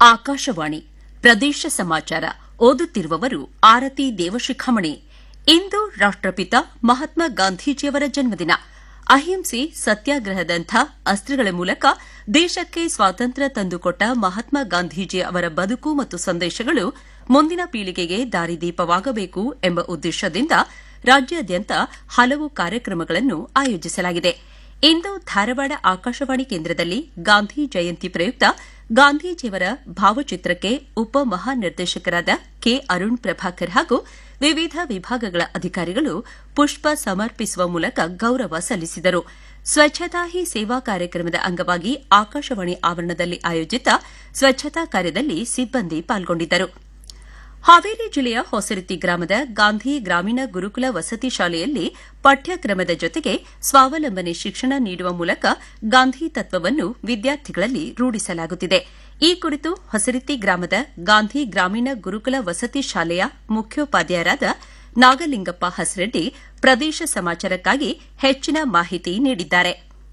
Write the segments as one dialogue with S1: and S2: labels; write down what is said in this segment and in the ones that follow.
S1: ಆಕಾಶವಾಣಿ ಪ್ರದೇಶ ಸಮಾಚಾರ ಓದುತ್ತಿರುವವರು ಆರತಿ ದೇವಶಿಖಾಮಣಿ ಇಂದು ರಾಷ್ಟಪಿತ ಮಹಾತ್ಮ ಗಾಂಧೀಜಿಯವರ ಜನ್ಮದಿನ ಅಹಿಂಸೆ ಸತ್ಯಾಗ್ರಹದಂಥ ಅಸ್ತ್ರಗಳ ಮೂಲಕ ದೇಶಕ್ಕೆ ಸ್ವಾತಂತ್ರ್ಯ ತಂದುಕೊಟ್ಟ ಮಹಾತ್ಮ ಗಾಂಧೀಜಿ ಅವರ ಬದುಕು ಮತ್ತು ಸಂದೇಶಗಳು ಮುಂದಿನ ಪೀಳಿಗೆಗೆ ದಾರಿದೀಪವಾಗಬೇಕು ಎಂಬ ಉದ್ದೇಶದಿಂದ ರಾಜ್ಯಾದ್ಯಂತ ಹಲವು ಕಾರ್ಯಕ್ರಮಗಳನ್ನು ಆಯೋಜಿಸಲಾಗಿದೆ ಇಂದು ಧಾರವಾಡ ಆಕಾಶವಾಣಿ ಕೇಂದ್ರದಲ್ಲಿ ಗಾಂಧಿ ಜಯಂತಿ ಪ್ರಯುಕ್ತ ಗಾಂಧೀಜಿಯವರ ಭಾವಚಿತ್ರಕ್ಕೆ ಉಪ ಮಹಾನಿರ್ದೇಶಕರಾದ ಕೆ ಅರುಣ್ ಪ್ರಭಾಕರ್ ಹಾಗೂ ವಿವಿಧ ವಿಭಾಗಗಳ ಅಧಿಕಾರಿಗಳು ಪುಷ್ಪ ಸಮರ್ಪಿಸುವ ಮೂಲಕ ಗೌರವ ಸಲ್ಲಿಸಿದರು ಸ್ವಚ್ಛತಾ ಹಿ ಸೇವಾ ಕಾರ್ಯಕ್ರಮದ ಅಂಗವಾಗಿ ಆಕಾಶವಾಣಿ ಆವರಣದಲ್ಲಿ ಆಯೋಜಿತ ಸ್ವಚ್ಛತಾ ಕಾರ್ಯದಲ್ಲಿ ಸಿಬ್ಬಂದಿ ಪಾಲ್ಗೊಂಡಿದ್ದರು ಹಾವೇರಿ ಜಿಲ್ಲೆಯ ಹೊಸರತಿ ಗ್ರಾಮದ ಗಾಂಧಿ ಗ್ರಾಮೀಣ ಗುರುಕುಲ ವಸತಿ ಶಾಲೆಯಲ್ಲಿ ಪಠ್ಯಕ್ರಮದ ಜೊತೆಗೆ ಸ್ವಾವಲಂಬನೆ ಶಿಕ್ಷಣ ನೀಡುವ ಮೂಲಕ ಗಾಂಧಿ ತತ್ವವನ್ನು ವಿದ್ಯಾರ್ಥಿಗಳಲ್ಲಿ ರೂಢಿಸಲಾಗುತ್ತಿದೆ ಈ ಕುರಿತು ಹೊಸರತಿ ಗ್ರಾಮದ ಗಾಂಧಿ ಗ್ರಾಮೀಣ ಗುರುಕುಲ ವಸತಿ ಶಾಲೆಯ ಮುಖ್ಯೋಪಾಧ್ಯಾಯರಾದ ನಾಗಲಿಂಗಪ್ಪ ಹಸರೆಡ್ಡಿ ಪ್ರದೇಶ ಸಮಾಚಾರಕ್ಕಾಗಿ ಹೆಚ್ಚಿನ ಮಾಹಿತಿ ನೀಡಿದ್ದಾರೆ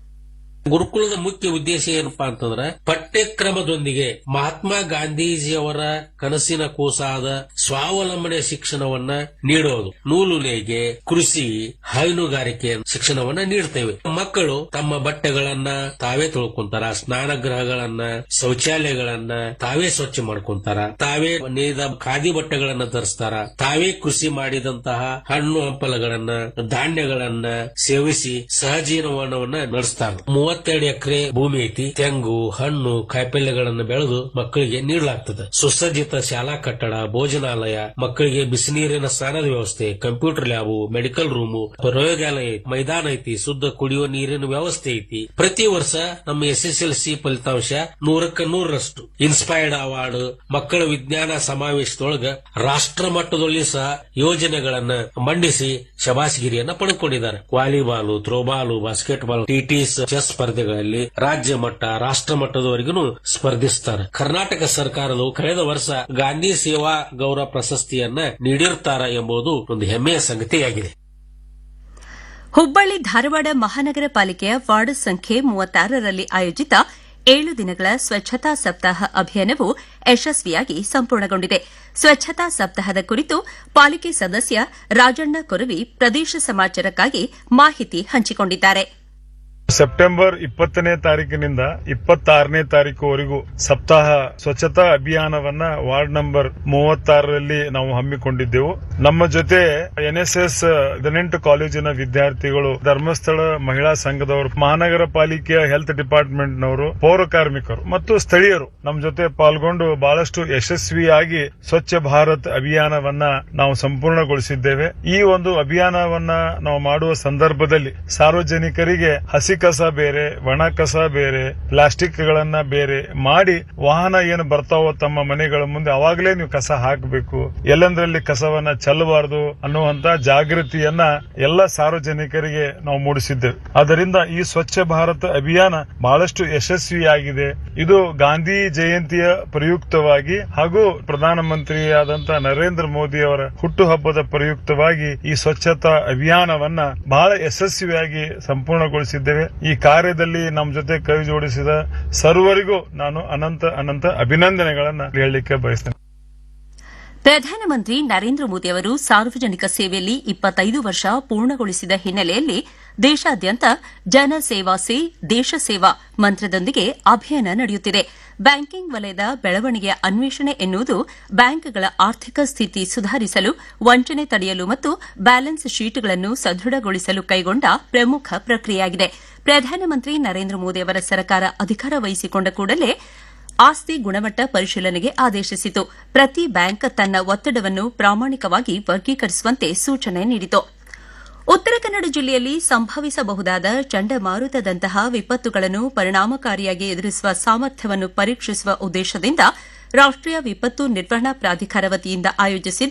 S2: ಗುರುಕುಲದ ಮುಖ್ಯ ಉದ್ದೇಶ ಏನಪ್ಪಾ ಅಂತಂದ್ರೆ ಪಠ್ಯಕ್ರಮದೊಂದಿಗೆ ಮಹಾತ್ಮ ಗಾಂಧೀಜಿಯವರ ಕನಸಿನ ಕೂಸಾದ ಸ್ವಾವಲಂಬನೆ ಶಿಕ್ಷಣವನ್ನ ನೀಡೋದು ನೂಲು ನೇಯ್ಗೆ ಕೃಷಿ ಹೈನುಗಾರಿಕೆ ಶಿಕ್ಷಣವನ್ನ ನೀಡ್ತೇವೆ ಮಕ್ಕಳು ತಮ್ಮ ಬಟ್ಟೆಗಳನ್ನ ತಾವೇ ತೊಳ್ಕೊಂತಾರ ಸ್ನಾನಗೃಹಗಳನ್ನ ಶೌಚಾಲಯಗಳನ್ನ ತಾವೇ ಸ್ವಚ್ಛ ಮಾಡ್ಕೊಂತಾರ ತಾವೇ ನೇಯ್ದ ಖಾದಿ ಬಟ್ಟೆಗಳನ್ನ ಧರಿಸ್ತಾರ ತಾವೇ ಕೃಷಿ ಮಾಡಿದಂತಹ ಹಣ್ಣು ಹಂಪಲಗಳನ್ನ ಧಾನ್ಯಗಳನ್ನ ಸೇವಿಸಿ ಸಹಜೀವನವನ್ನ ನಡೆಸ್ತಾರ ಮೂವತ್ತೆರಡು ಎಕರೆ ಭೂಮಿ ಐತಿ ತೆಂಗು ಹಣ್ಣು ಕಾಯಿಪಲ್ಯಗಳನ್ನು ಬೆಳೆದು ಮಕ್ಕಳಿಗೆ ನೀಡಲಾಗ್ತದೆ ಸುಸಜ್ಜಿತ ಶಾಲಾ ಕಟ್ಟಡ ಭೋಜನಾಲಯ ಮಕ್ಕಳಿಗೆ ಬಿಸಿನೀರಿನ ಸ್ನಾನದ ವ್ಯವಸ್ಥೆ ಕಂಪ್ಯೂಟರ್ ಲ್ಯಾಬು ಮೆಡಿಕಲ್ ರೂಮು ಪ್ರಯೋಗಾಲಯ ಐತಿ, ಮೈದಾನ ಐತಿ ಶುದ್ಧ ಕುಡಿಯುವ ನೀರಿನ ವ್ಯವಸ್ಥೆ ಐತಿ ಪ್ರತಿ ವರ್ಷ ನಮ್ಮ ಎಸ್ ಎಸ್ ಎಲ್ ಸಿ ಫಲಿತಾಂಶ ನೂರಕ್ಕೆ ನೂರರಷ್ಟು ಇನ್ಸ್ಪೈರ್ಡ್ ಅವಾರ್ಡ್ ಮಕ್ಕಳ ವಿಜ್ಞಾನ ಸಮಾವೇಶದೊಳಗ ರಾಷ್ಟ್ರ ಮಟ್ಟದಲ್ಲಿ ಸಹ ಯೋಜನೆಗಳನ್ನ ಮಂಡಿಸಿ ಶಬಾಸ್ಗಿರಿಯನ್ನ ಪಡೆದುಕೊಂಡಿದ್ದಾರೆ ವಾಲಿಬಾಲು ಥ್ರೋಬಾಲು ಬಾಸ್ಕೆಟ್ಬಾಲ್ ಟಿಟಿಸ್ ಚೆಸ್ ಸ್ಪರ್ಧೆಗಳಲ್ಲಿ ರಾಜ್ಯ ಮಟ್ಟ ರಾಷ್ಟ್ರ ಮಟ್ಟದವರೆಗೂ ಸ್ಪರ್ಧಿಸ್ತಾರೆ ಕರ್ನಾಟಕ ಸರ್ಕಾರವು ಕಳೆದ ವರ್ಷ ಗಾಂಧಿ ಸೇವಾ ಗೌರವ ಪ್ರಶಸ್ತಿಯನ್ನ ನೀಡಿರುತ್ತಾರೆ ಎಂಬುದು ಒಂದು ಹೆಮ್ಮೆಯ ಸಂಗತಿಯಾಗಿದೆ
S1: ಹುಬ್ಬಳ್ಳಿ ಧಾರವಾಡ ಮಹಾನಗರ ಪಾಲಿಕೆಯ ವಾರ್ಡ್ ಸಂಖ್ಯೆ ಮೂವತ್ತಾರರಲ್ಲಿ ಆಯೋಜಿತ ಏಳು ದಿನಗಳ ಸ್ವಚ್ಛತಾ ಸಪ್ತಾಹ ಅಭಿಯಾನವು ಯಶಸ್ವಿಯಾಗಿ ಸಂಪೂರ್ಣಗೊಂಡಿದೆ ಸ್ವಚ್ಛತಾ ಸಪ್ತಾಹದ ಕುರಿತು ಪಾಲಿಕೆ ಸದಸ್ಯ ರಾಜಣ್ಣ ಕೊರವಿ ಪ್ರದೇಶ ಸಮಾಚಾರಕ್ಕಾಗಿ ಮಾಹಿತಿ ಹಂಚಿಕೊಂಡಿದ್ದಾರೆ
S3: ಸೆಪ್ಟೆಂಬರ್ ಇಪ್ಪತ್ತನೇ ತಾರೀಕಿನಿಂದ ಇಪ್ಪತ್ತಾರನೇ ತಾರೀಕುವರೆಗೂ ಸಪ್ತಾಹ ಸ್ವಚ್ಛತಾ ಅಭಿಯಾನವನ್ನ ವಾರ್ಡ್ ನಂಬರ್ ಮೂವತ್ತಾರರಲ್ಲಿ ನಾವು ಹಮ್ಮಿಕೊಂಡಿದ್ದೆವು ನಮ್ಮ ಜೊತೆ ಎನ್ಎಸ್ಎಸ್ ಹದಿನೆಂಟು ಕಾಲೇಜಿನ ವಿದ್ಯಾರ್ಥಿಗಳು ಧರ್ಮಸ್ಥಳ ಮಹಿಳಾ ಸಂಘದವರು ಮಹಾನಗರ ಪಾಲಿಕೆಯ ಹೆಲ್ತ್ ಡಿಪಾರ್ಟ್ಮೆಂಟ್ನವರು ಪೌರ ಕಾರ್ಮಿಕರು ಮತ್ತು ಸ್ಥಳೀಯರು ನಮ್ಮ ಜೊತೆ ಪಾಲ್ಗೊಂಡು ಬಹಳಷ್ಟು ಯಶಸ್ವಿಯಾಗಿ ಸ್ವಚ್ಛ ಭಾರತ್ ಅಭಿಯಾನವನ್ನ ನಾವು ಸಂಪೂರ್ಣಗೊಳಿಸಿದ್ದೇವೆ ಈ ಒಂದು ಅಭಿಯಾನವನ್ನ ನಾವು ಮಾಡುವ ಸಂದರ್ಭದಲ್ಲಿ ಸಾರ್ವಜನಿಕರಿಗೆ ಹಸಿ ಕಸ ಬೇರೆ ಒಣ ಕಸ ಬೇರೆ ಪ್ಲಾಸ್ಟಿಕ್ ಗಳನ್ನ ಬೇರೆ ಮಾಡಿ ವಾಹನ ಏನು ಬರ್ತಾವೋ ತಮ್ಮ ಮನೆಗಳ ಮುಂದೆ ಅವಾಗಲೇ ನೀವು ಕಸ ಹಾಕಬೇಕು ಎಲ್ಲಂದ್ರಲ್ಲಿ ಕಸವನ್ನ ಚೆಲ್ಲಬಾರದು ಅನ್ನುವಂತ ಜಾಗೃತಿಯನ್ನ ಎಲ್ಲ ಸಾರ್ವಜನಿಕರಿಗೆ ನಾವು ಮೂಡಿಸಿದ್ದೇವೆ ಆದ್ದರಿಂದ ಈ ಸ್ವಚ್ಛ ಭಾರತ ಅಭಿಯಾನ ಬಹಳಷ್ಟು ಯಶಸ್ವಿಯಾಗಿದೆ ಇದು ಗಾಂಧಿ ಜಯಂತಿಯ ಪ್ರಯುಕ್ತವಾಗಿ ಹಾಗೂ ಪ್ರಧಾನಮಂತ್ರಿಯಾದಂತ ನರೇಂದ್ರ ಮೋದಿ ಅವರ ಹುಟ್ಟುಹಬ್ಬದ ಪ್ರಯುಕ್ತವಾಗಿ ಈ ಸ್ವಚ್ಛತಾ ಅಭಿಯಾನವನ್ನ ಬಹಳ ಯಶಸ್ವಿಯಾಗಿ ಸಂಪೂರ್ಣಗೊಳಿಸಿದ್ದೇವೆ ಈ ಕಾರ್ಯದಲ್ಲಿ ನಮ್ಮ ಜೊತೆ ಕೈ ಜೋಡಿಸಿದ ಸರ್ವರಿಗೂ ನಾನು ಅನಂತ ಅನಂತ ಅಭಿನಂದನೆಗಳನ್ನ ಹೇಳಲಿಕ್ಕೆ ಬಯಸ್ತೇನೆ
S1: ಪ್ರಧಾನಮಂತ್ರಿ ನರೇಂದ್ರ ಮೋದಿ ಅವರು ಸಾರ್ವಜನಿಕ ಸೇವೆಯಲ್ಲಿ ಇಪ್ಪತ್ತೈದು ವರ್ಷ ಪೂರ್ಣಗೊಳಿಸಿದ ಹಿನ್ನೆಲೆಯಲ್ಲಿ ದೇಶಾದ್ಯಂತ ಜನ ಸೇವಾ ಸೇ ದೇಶ ಸೇವಾ ಮಂತ್ರದೊಂದಿಗೆ ಅಭಿಯಾನ ನಡೆಯುತ್ತಿದೆ ಬ್ಯಾಂಕಿಂಗ್ ವಲಯದ ಬೆಳವಣಿಗೆಯ ಅನ್ವೇಷಣೆ ಎನ್ನುವುದು ಬ್ಯಾಂಕ್ಗಳ ಆರ್ಥಿಕ ಸ್ಥಿತಿ ಸುಧಾರಿಸಲು ವಂಚನೆ ತಡೆಯಲು ಮತ್ತು ಬ್ಯಾಲೆನ್ಸ್ ಶೀಟ್ಗಳನ್ನು ಸದೃಢಗೊಳಿಸಲು ಕೈಗೊಂಡ ಪ್ರಮುಖ ಪ್ರಕ್ರಿಯೆಯಾಗಿದೆ ಪ್ರಧಾನಮಂತ್ರಿ ನರೇಂದ್ರ ಮೋದಿ ಅವರ ಸರ್ಕಾರ ಅಧಿಕಾರ ವಹಿಸಿಕೊಂಡ ಕೂಡಲೇ ಆಸ್ತಿ ಗುಣಮಟ್ಟ ಪರಿಶೀಲನೆಗೆ ಆದೇಶಿಸಿತು ಪ್ರತಿ ಬ್ಯಾಂಕ್ ತನ್ನ ಒತ್ತಡವನ್ನು ಪ್ರಾಮಾಣಿಕವಾಗಿ ವರ್ಗೀಕರಿಸುವಂತೆ ಸೂಚನೆ ನೀಡಿತು ಉತ್ತರ ಕನ್ನಡ ಜಿಲ್ಲೆಯಲ್ಲಿ ಸಂಭವಿಸಬಹುದಾದ ಚಂಡಮಾರುತದಂತಹ ವಿಪತ್ತುಗಳನ್ನು ಪರಿಣಾಮಕಾರಿಯಾಗಿ ಎದುರಿಸುವ ಸಾಮರ್ಥ್ಯವನ್ನು ಪರೀಕ್ಷಿಸುವ ಉದ್ದೇಶದಿಂದ ರಾಷ್ಟೀಯ ವಿಪತ್ತು ನಿರ್ವಹಣಾ ಪ್ರಾಧಿಕಾರ ವತಿಯಿಂದ ಆಯೋಜಿಸಿದ್ದ